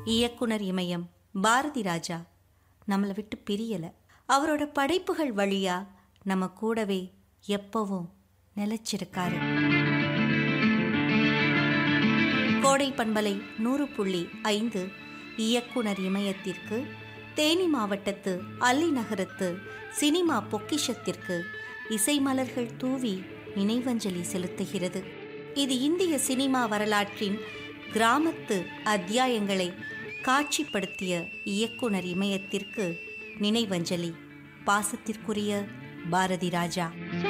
இயக்குனர் இமயம் பாரதி ராஜா நம்மளை விட்டு பிரியல அவரோட படைப்புகள் வழியா நம்ம கூடவே எப்பவும் நிலைச்சிருக்காரு கோடை பண்பலை நூறு புள்ளி ஐந்து இயக்குனர் இமயத்திற்கு தேனி மாவட்டத்து அல்லி நகரத்து சினிமா பொக்கிஷத்திற்கு இசை மலர்கள் தூவி நினைவஞ்சலி செலுத்துகிறது இது இந்திய சினிமா வரலாற்றின் கிராமத்து அத்தியாயங்களை காட்சிப்படுத்திய இயக்குனர் இமயத்திற்கு நினைவஞ்சலி பாசத்திற்குரிய பாரதி ராஜா